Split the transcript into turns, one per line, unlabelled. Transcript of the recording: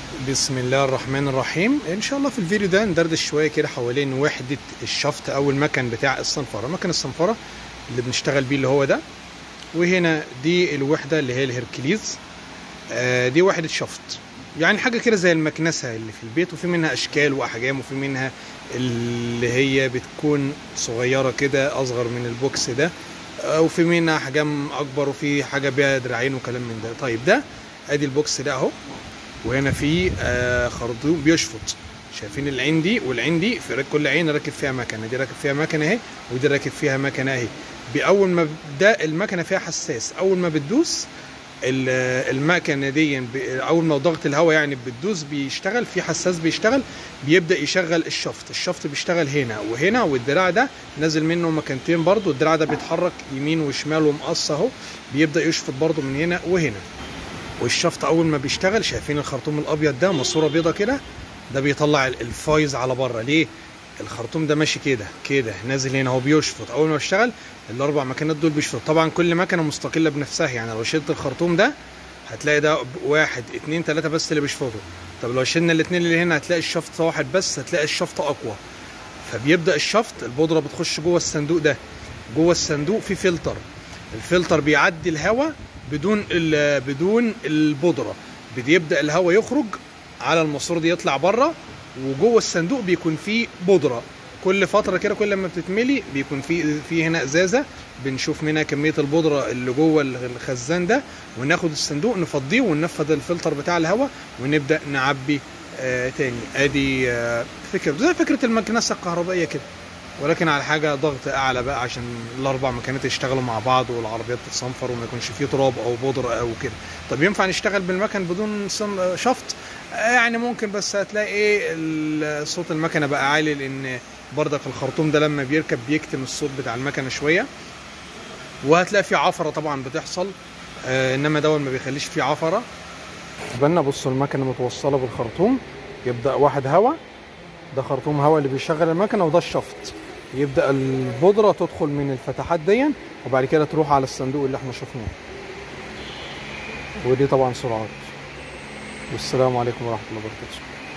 بسم الله الرحمن الرحيم ان شاء الله في الفيديو ده ندردش شويه كده حوالين وحده الشفط او المكن بتاع الصنفره مكن الصنفره اللي بنشتغل بيه اللي هو ده وهنا دي الوحده اللي هي الهركليز آه دي وحده شفط يعني حاجه كده زي المكنسه اللي في البيت وفي منها اشكال واحجام وفي منها اللي هي بتكون صغيره كده اصغر من البوكس ده آه، وفي منها احجام اكبر وفي حاجه بيها دراعين وكلام من ده طيب ده ادي البوكس ده اهو وهنا في آه، خرطوم بيشفط شايفين العين دي والعين دي في كل عين راكب فيها مكنه دي راكب فيها مكنه اهي ودي راكب فيها مكنه اهي باول ما ده المكنه فيها حساس اول ما بتدوس ال- المكنه دي ب- اول ما ضغط الهواء يعني بتدوس بيشتغل في حساس بيشتغل بيبدا يشغل الشفط الشفط بيشتغل هنا وهنا والدراع ده نازل منه مكانتين برضو الدراع ده بيتحرك يمين وشمال ومقص اهو بيبدا يشفط برضو من هنا وهنا والشفط اول ما بيشتغل شايفين الخرطوم الابيض ده ماسوره بيضه كده ده بيطلع ال- الفايز على بره ليه الخرطوم ده ماشي كده كده نازل هنا هو بيشفط اول ما بيشتغل الاربع مكانات دول بيشفط طبعا كل مكنه مستقله بنفسها يعني لو شلت الخرطوم ده هتلاقي ده واحد اتنين تلاته بس اللي بيشفطوا طب لو شلنا الاتنين اللي هنا هتلاقي الشفط واحد بس هتلاقي الشفط اقوى فبيبدا الشفط البودره بتخش جوه الصندوق ده جوه الصندوق في فلتر الفلتر بيعدي الهواء بدون ال- بدون البودره بيبدا الهواء يخرج على الماسوره دي يطلع بره وجوه الصندوق بيكون فيه بودره كل فتره كده كل ما بتتملي بيكون في في هنا ازازه بنشوف منها كميه البودره اللي جوه الخزان ده وناخد الصندوق نفضيه وننفذ الفلتر بتاع الهواء ونبدا نعبي آه تاني ادي آه فكره زي فكره المكنسه الكهربائيه كده ولكن على حاجه ضغط اعلى بقى عشان الاربع مكانات يشتغلوا مع بعض والعربيات تتصنفر وما يكونش فيه تراب او بودره او كده طب ينفع نشتغل بالمكن بدون صن- شفط آه، يعني ممكن بس هتلاقي ايه ال- صوت المكنه بقى عالي لان برضك الخرطوم ده لما بيركب بيكتم الصوت بتاع المكنه شويه وهتلاقي في عفره طبعا بتحصل آه انما ده ما بيخليش فيه عفره بالنا بصوا المكنه متوصله بالخرطوم يبدا واحد هوا ده خرطوم هواء اللي بيشغل المكنه وده الشفط يبدا البودره تدخل من الفتحات دي وبعد كده تروح على الصندوق اللي احنا شفناه ودي طبعا سرعات والسلام عليكم ورحمه الله وبركاته